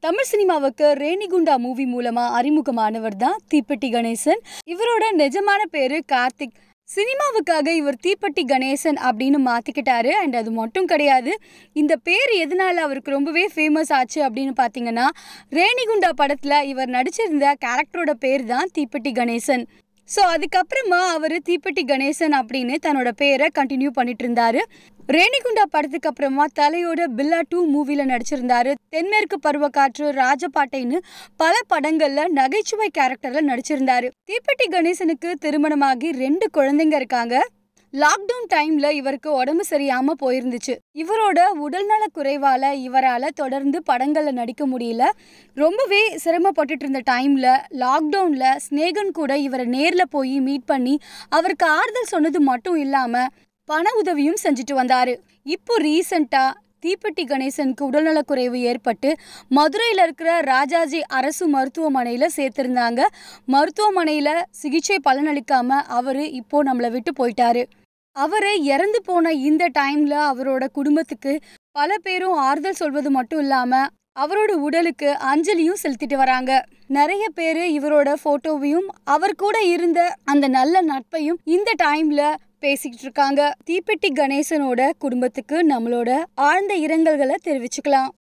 தமிழ் சினிமாவுக்கு ரேணிகுண்டா மூவி மூலமா அறிமுகமானவர் தான் தீப்பெட்டி கணேசன் இவரோட நிஜமான பேரு கார்த்திக் சினிமாவுக்காக இவர் தீப்பெட்டி கணேசன் அப்படின்னு மாத்திக்கிட்டாரு அண்ட் அது மட்டும் கிடையாது இந்த பேர் எதனால அவருக்கு ரொம்பவே ஃபேமஸ் ஆச்சு அப்படின்னு பார்த்தீங்கன்னா ரேணிகுண்டா படத்தில் இவர் நடிச்சிருந்த கேரக்டரோட பேர் தான் தீப்பெட்டி கணேசன் ஸோ அதுக்கப்புறமா அவர் தீப்பெட்டி கணேசன் அப்படின்னு தன்னோட பேரை கண்டினியூ பண்ணிட்டு இருந்தாரு ரேணிகுண்டா படத்துக்கு அப்புறமா தலையோட பில்லா டூ மூவில நடிச்சிருந்தாரு தென்மேற்கு பருவக்காற்று ராஜபாட்டைன்னு பல படங்கள்ல நகைச்சுவை கேரக்டர்ல நடிச்சிருந்தாரு தீப்பெட்டி கணேசனுக்கு திருமணமாகி ரெண்டு குழந்தைங்க இருக்காங்க லாக்டவுன் டைம்ல இவருக்கு உடம்பு சரியாம போயிருந்துச்சு இவரோட உடல்நல குறைவால இவரால தொடர்ந்து படங்கள்ல நடிக்க முடியல ரொம்பவே சிரமப்பட்டுட்டு இருந்த டைம்ல லாக்டவுன்ல ஸ்னேகன் கூட இவரை நேர்ல போய் மீட் பண்ணி அவருக்கு ஆறுதல் சொன்னது மட்டும் இல்லாம பண உதவியும் செஞ்சுட்டு வந்தாரு இப்போ ரீசண்டா தீப்பெட்டி கணேசனுக்கு உடல்நலக்குறைவு ஏற்பட்டு மதுரையில் இருக்கிற ராஜாஜி அரசு மருத்துவமனையில் சேர்த்திருந்தாங்க மருத்துவமனையில் சிகிச்சை பலனளிக்காம அவர் இப்போ நம்மளை விட்டு போயிட்டாரு அவர் இறந்து போன இந்த டைம்ல அவரோட குடும்பத்துக்கு பல பேரும் ஆறுதல் சொல்வது மட்டும் இல்லாம அவரோட உடலுக்கு அஞ்சலியும் செலுத்திட்டு வராங்க நிறைய பேர் இவரோட போட்டோவையும் அவர் கூட இருந்த அந்த நல்ல நட்பையும் இந்த டைம்ல பேசிக்கிட்டு இருக்காங்க தீப்பெட்டி கணேசனோட குடும்பத்துக்கு நம்மளோட ஆழ்ந்த இரங்கல்களை தெரிவிச்சுக்கலாம்